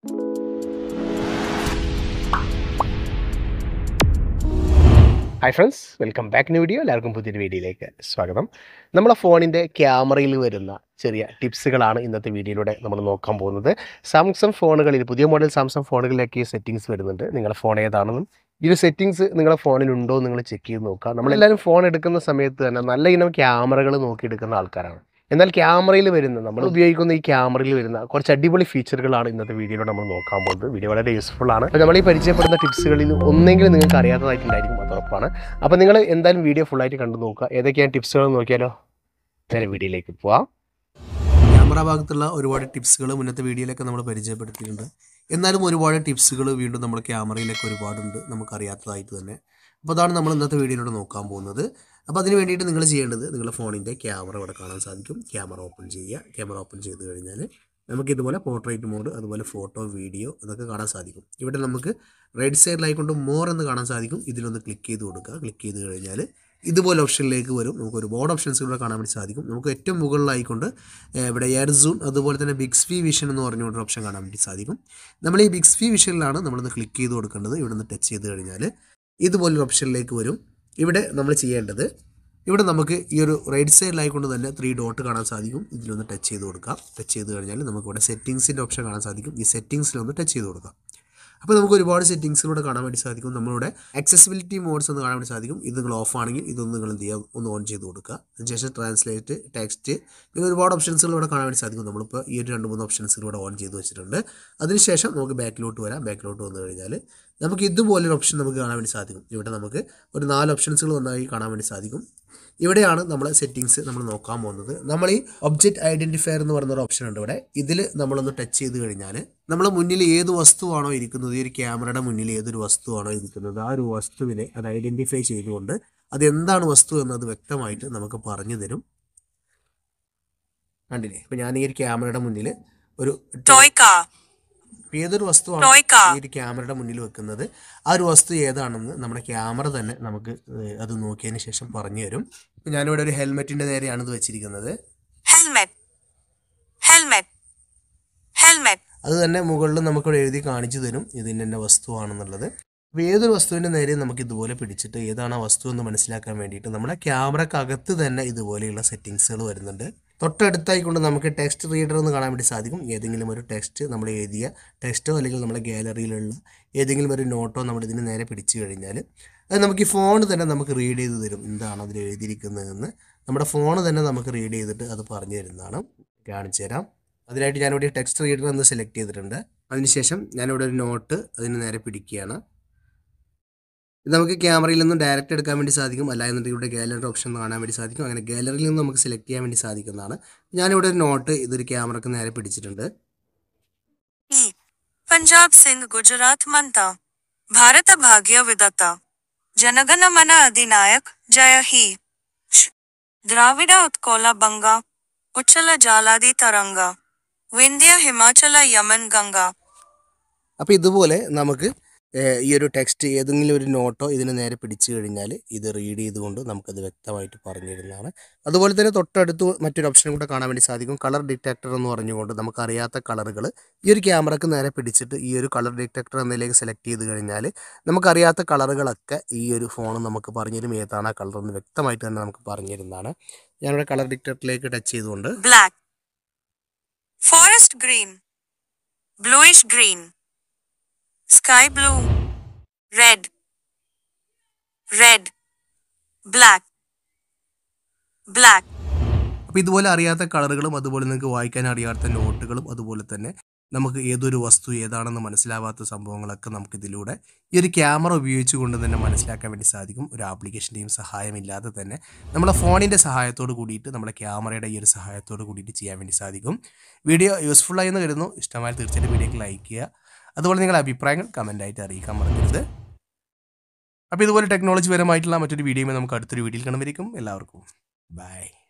Hi friends welcome back new video എല്ലാവർക്കും പുതിയൊരു വീഡിയോയിലേക്ക് സ്വാഗതം നമ്മളെ ഫോണിൻ്റെ ക്യാമറയിൽ വരുന്ന ചെറിയ ടിപ്സുകളാണ് ഇന്നത്തെ വീഡിയോയിലൂടെ നമ്മൾ നോക്കാൻ പോകുന്നത് സാംസങ് ഫോണുകളിൽ പുതിയ മോഡൽ സാംസങ് ഫോണുകളിലേക്ക് ഈ സെറ്റിങ്സ് വരുന്നുണ്ട് നിങ്ങളുടെ ഫോൺ ഏതാണെന്നും ഈ ഒരു സെറ്റിങ്സ് നിങ്ങളുടെ ഫോണിൽ ഉണ്ടോ എന്ന് നിങ്ങൾ ചെക്ക് ചെയ്ത് നോക്കുക നമ്മളെല്ലാവരും ഫോൺ എടുക്കുന്ന സമയത്ത് തന്നെ നല്ല ഇനം ക്യാമറകൾ നോക്കി എടുക്കുന്ന ആൾക്കാരാണ് എന്നാൽ ക്യാമറയിൽ വരുന്ന നമ്മൾ ഉപയോഗിക്കുന്ന ഈ ക്യാമറയിൽ വരുന്ന കുറച്ച് അടിപൊളി ഫീച്ചറുകളാണ് ഇന്നത്തെ വീഡിയോയിൽ നമ്മൾ നോക്കാൻ പോകുന്നത് വീഡിയോ വളരെ യൂസ്ഫുൾ ആണ് അപ്പോൾ നമ്മൾ ഈ പരിചയപ്പെടുന്ന ടിപ്സുകളിൽ ഒന്നെങ്കിലും നിങ്ങൾക്ക് അറിയാത്തതായിട്ടുണ്ടായിരിക്കും അത് ഉറപ്പാണ് അപ്പോൾ നിങ്ങൾ എന്തായാലും വീഡിയോ ഫുള്ളായിട്ട് കണ്ടു നോക്കുക ഏതൊക്കെയാണ് ടിപ്സുകൾ നോക്കിയാലോ നേരെ വീഡിയോയിലേക്ക് പോവാം ക്യാമറ ഭാഗത്തുള്ള ഒരുപാട് ടിപ്സുകൾ മുന്നത്തെ വീഡിയോയിലൊക്കെ നമ്മൾ പരിചയപ്പെടുത്തിയിട്ടുണ്ട് എന്നാലും ഒരുപാട് ടിപ്സുകൾ വീണ്ടും നമ്മൾ ക്യാമറയിലൊക്കെ ഒരുപാടുണ്ട് നമുക്കറിയാത്തതായിട്ട് തന്നെ അപ്പോൾ അതാണ് നമ്മൾ ഇന്നത്തെ വീഡിയോയിലൂടെ നോക്കാൻ പോകുന്നത് അപ്പോൾ അതിന് വേണ്ടിയിട്ട് നിങ്ങൾ ചെയ്യേണ്ടത് നിങ്ങളുടെ ഫോണിൻ്റെ ക്യാമറ ഇവിടെ കാണാൻ സാധിക്കും ക്യാമറ ഓപ്പൺ ചെയ്യുക ക്യാമറ ഓപ്പൺ ചെയ്ത് കഴിഞ്ഞാൽ നമുക്ക് ഇതുപോലെ പോർട്രേറ്റ് മോഡ് അതുപോലെ ഫോട്ടോ വീഡിയോ ഇതൊക്കെ കാണാൻ സാധിക്കും ഇവിടെ നമുക്ക് റൈറ്റ് സൈഡിലായിക്കൊണ്ട് മോർ എന്ന് കാണാൻ സാധിക്കും ഇതിലൊന്ന് ക്ലിക്ക് ചെയ്ത് കൊടുക്കുക ക്ലിക്ക് ചെയ്ത് കഴിഞ്ഞാൽ ഇതുപോലെ ഓപ്ഷനിലേക്ക് വരും നമുക്ക് ഒരുപാട് ഓപ്ഷൻസ് ഇവിടെ കാണാൻ വേണ്ടി സാധിക്കും നമുക്ക് ഏറ്റവും മുകളിലായിക്കൊണ്ട് ഏഹ് ഇവിടെ എയർ സൂൺ അതുപോലെ തന്നെ ബിഗ്സ്ഫി വിഷൻ എന്ന് പറഞ്ഞുകൊണ്ട് ഓപ്ഷൻ കാണാൻ വേണ്ടി സാധിക്കും നമ്മൾ ഈ ബിഗ്സ്ഫി വിഷനിലാണ് നമ്മളൊന്ന് ക്ലിക്ക് ചെയ്ത് കൊടുക്കേണ്ടത് ഇവിടെ നിന്ന് ടച്ച് ചെയ്ത് കഴിഞ്ഞാൽ ഇതുപോലൊരു ഓപ്ഷനിലേക്ക് വരും ഇവിടെ നമ്മൾ ചെയ്യേണ്ടത് ഇവിടെ നമുക്ക് ഈ ഒരു റൈറ്റ് സൈഡിലായിക്കൊണ്ട് തന്നെ ത്രീ ഡോട്ട് കാണാൻ സാധിക്കും ഇതിലൊന്ന് ടച്ച് ചെയ്ത് കൊടുക്കാം ടച്ച് ചെയ്ത് കഴിഞ്ഞാൽ നമുക്ക് ഇവിടെ സെറ്റിങ്സിൻ്റെ ഓപ്ഷൻ കാണാൻ സാധിക്കും ഈ സെറ്റിങ്സിലൊന്ന് ടച്ച് ചെയ്ത് കൊടുക്കാം അപ്പോൾ നമുക്ക് ഒരുപാട് സെറ്റിങ്സിലൂടെ കാണാൻ വേണ്ടി സാധിക്കും നമ്മളുടെ ആക്സസിബിലിറ്റി മോഡ്സ് ഒന്ന് കാണാൻ വേണ്ടി സാധിക്കും ഇത് നിങ്ങൾ ഓഫ് ആണെങ്കിൽ ഇതൊന്ന് നിങ്ങൾ എന്ത് ചെയ്യുക ഒന്ന് ഓൺ ചെയ്ത് കൊടുക്കുക അതിനുശേഷം ട്രാൻസ്ലേറ്റ് ടെക്സ്റ്റ് ഇങ്ങനെ ഒരുപാട് ഓപ്ഷൻസുകൾ ഇവിടെ കാണാൻ വേണ്ടി സാധിക്കും നമ്മളിപ്പോൾ ഈ ഒരു രണ്ട് മൂന്ന് ഓപ്ഷൻസ് ഇവിടെ ഓൺ ചെയ്ത് വെച്ചിട്ടുണ്ട് അതിനുശേഷം നമുക്ക് ബാക്കിലോട്ട് വരാം ബാക്കിലോട്ട് വന്നു കഴിഞ്ഞാൽ നമുക്ക് ഇതുപോലൊരു ഓപ്ഷൻ നമുക്ക് കാണാൻ വേണ്ടി സാധിക്കും ഇവിടെ നമുക്ക് ഒരു നാല് ഓപ്ഷൻസുകൾ ഒന്നായി കാണാൻ വേണ്ടി സാധിക്കും ഇവിടെയാണ് നമ്മൾ സെറ്റിങ്സ് നമ്മൾ നോക്കാൻ പോകുന്നത് നമ്മൾ ഈ ഒബ്ജക്റ്റ് ഐഡൻറ്റിഫയർ എന്ന് പറയുന്ന ഒരു ഓപ്ഷൻ ഉണ്ട് ഇവിടെ ഇതിൽ നമ്മളൊന്ന് ടച്ച് ചെയ്ത് കഴിഞ്ഞാൽ നമ്മളെ മുന്നിൽ ഏത് വസ്തുവാണോ ഇരിക്കുന്നത് ഈ ഒരു ക്യാമറയുടെ മുന്നിൽ ഏതൊരു വസ്തുവാണോ ഇരിക്കുന്നത് ആ ഒരു വസ്തുവിനെ അത് ഐഡൻറ്റിഫൈ ചെയ്തുകൊണ്ട് അത് എന്താണ് വസ്തു എന്നത് വ്യക്തമായിട്ട് നമുക്ക് പറഞ്ഞു തരും കണ്ടില്ലേ ഇപ്പം ഞാൻ ഈ ഒരു ക്യാമറയുടെ മുന്നിൽ ഒരു toy car, ഇപ്പം ഏതൊരു വസ്തുവാണ് Toy car. ഈ ഒരു ക്യാമറയുടെ മുന്നിൽ വെക്കുന്നത് ആ ഒരു വസ്തു ഏതാണെന്ന് നമ്മുടെ ക്യാമറ തന്നെ നമുക്ക് ഏഹ്, അത് നോക്കിയതിന് ശേഷം പറഞ്ഞു തരും ഇപ്പം ഞാനിവിടെ ഒരു ഹെൽമെറ്റിന്റെ നേരെയാണ് ഇത് വെച്ചിരിക്കുന്നത് helmet, helmet, helmet, അത് തന്നെ മുകളിൽ നമുക്കിവിടെ എഴുതി കാണിച്ചു തരും ഇതിൻ്റെ തന്നെ വസ്തുവാണെന്നുള്ളത് അപ്പോൾ ഏതൊരു വസ്തുവിൻ്റെ നേരെ നമുക്ക് ഇതുപോലെ പിടിച്ചിട്ട് ഏതാണ് ആ വസ്തു എന്ന് മനസ്സിലാക്കാൻ വേണ്ടിയിട്ട് നമ്മുടെ ക്യാമറക്കകത്ത് തന്നെ ഇതുപോലെയുള്ള സെറ്റിങ്സുകൾ വരുന്നുണ്ട് തൊട്ടടുത്തായിക്കൊണ്ട് നമുക്ക് ടെക്സ്റ്റ് റീഡർ എന്ന് കാണാൻ വേണ്ടി സാധിക്കും ഏതെങ്കിലും ഒരു ടെക്സ്റ്റ് നമ്മൾ എഴുതിയ ടെക്സ്റ്റോ അല്ലെങ്കിൽ നമ്മുടെ ഗാലറിയിലുള്ള ഏതെങ്കിലും ഒരു നോട്ടോ നമ്മൾ ഇതിന് നേരെ പിടിച്ചു കഴിഞ്ഞാൽ അത് നമുക്ക് ഈ ഫോൺ തന്നെ നമുക്ക് റീഡ് ചെയ്ത് തരും എന്താണ് അതിൽ എഴുതിയിരിക്കുന്നതെന്ന് നമ്മുടെ ഫോൺ തന്നെ നമുക്ക് റീഡ് ചെയ്തിട്ട് അത് പറഞ്ഞു തരുന്നതാണ് കാണിച്ചു തരാം അതിനായിട്ട് ഞാനിവിടെ ടെക്സ്റ്റ് റീഡർ എന്ന് സെലക്ട് ചെയ്തിട്ടുണ്ട് അതിനുശേഷം ഞാനിവിടെ ഒരു നോട്ട് അതിന് നേരെ പിടിക്കുകയാണ് ഇത് നമുക്ക് ക്യാമറയിൽ നിന്നും ഡയറക്റ്റ് എടുക്കാൻ വേണ്ടി സാധിക്കും അല്ല എന്നുണ്ടെങ്കിൽ ഇവിടെ ഗാലറി ഓപ്ഷൻ കാണാൻ വേണ്ടി സാധിക്കും അങ്ങനെ ഗാലറിയിൽ നിന്ന് നമുക്ക് സെലക്ട് ചെയ്യാൻ വേണ്ടി സാധിക്കുന്നതാണ് ഞാനിവിടെ ഒരു നോട്ട് ഇതൊരു ക്യാമറക്ക് നേരെ പിടിച്ചിട്ടുണ്ട് E. पंजाब सिंह गुजरात मंता भारत भाग्य विदता जनगण मन अधिनायक जय ही श. द्राविड उत्कोला बंगा उच्चल जालादि तरंगा विंध्य हिमाचल यमन गंगा അപ്പോൾ ഇതുപോലെ നമുക്ക് ഏഹ്, ഈ ഒരു ടെക്സ്റ്റ് ഏതെങ്കിലും ഒരു നോട്ടോ ഇതിന് നേരെ പിടിച്ചു കഴിഞ്ഞാൽ ഇത് റീഡ് ചെയ്തുകൊണ്ട് നമുക്കത് വ്യക്തമായിട്ട് പറഞ്ഞു തരുന്നതാണ് അതുപോലെ തന്നെ തൊട്ടടുത്ത് മറ്റൊരു ഓപ്ഷൻ കൂടെ കാണാൻ വേണ്ടി സാധിക്കും കളർ ഡിറ്റക്ടർ എന്ന് പറഞ്ഞുകൊണ്ട് നമുക്കറിയാത്ത കളറുകൾ ഈ ഒരു ക്യാമറക്ക് നേരെ പിടിച്ചിട്ട് ഈ ഒരു കളർ ഡിറ്റക്ടർ എന്നതിലേക്ക് സെലക്ട് ചെയ്ത് കഴിഞ്ഞാൽ നമുക്കറിയാത്ത കളറുകളൊക്കെ ഈ ഒരു ഫോൺ നമുക്ക് പറഞ്ഞു തരും ഏതാണ് ആ കളർ എന്ന് വ്യക്തമായിട്ട് തന്നെ നമുക്ക് പറഞ്ഞു തരുന്നതാണ് ഞാനിവിടെ കളർ ഡിറ്റക്ടറിലേക്ക് ടച്ച് ചെയ്തുകൊണ്ട് black forest green bluish green sky blue red red black black അപ്പോൾ ഇതുപോലെ അറിയാത്ത കളറുകളും അതുപോലെ നിങ്ങൾക്ക് വായിക്കാൻ അറിയാത്ത നോട്ടുകളും അതുപോലെ തന്നെ നമുക്ക് ഏതൊരു വസ്തു ഏതാണെന്ന് മനസ്സിലാവാത്ത സംഭവങ്ങളൊക്കെ നമുക്ക് ഇതിലൂടെ ഈ ഒരു ക്യാമറ ഉപയോഗിച്ചുകൊണ്ട് തന്നെ മനസ്സിലാക്കാൻ വേണ്ടി സാധിക്കും ഒരു ആപ്ലിക്കേഷൻ്റെയും സഹായമില്ലാതെ തന്നെ നമ്മളെ ഫോണിൻ്റെ സഹായത്തോട് കൂടിയിട്ട് നമ്മുടെ ക്യാമറയുടെ ഈ ഒരു സഹായത്തോട് കൂടിയിട്ട് ചെയ്യാൻ വേണ്ടി സാധിക്കും വീഡിയോ യൂസ്ഫുൾ ആയി എന്ന് കരുതുന്നു ഇഷ്ടമായി തീർച്ചയായിട്ടും വീഡിയോക്ക് ലൈക്ക് ചെയ്യുക അതുപോലെ നിങ്ങളുടെ അഭിപ്രായങ്ങൾ കമൻറ്റായിട്ട് അറിയിക്കാൻ മറക്കരുത് അപ്പോൾ ഇതുപോലെ ടെക്നോളജി പരമായിട്ടുള്ള മറ്റൊരു വീഡിയോയുമായി നമുക്ക് അടുത്തൊരു വീഡിയോയിൽ കാണുമായിരിക്കും എല്ലാവർക്കും ബൈ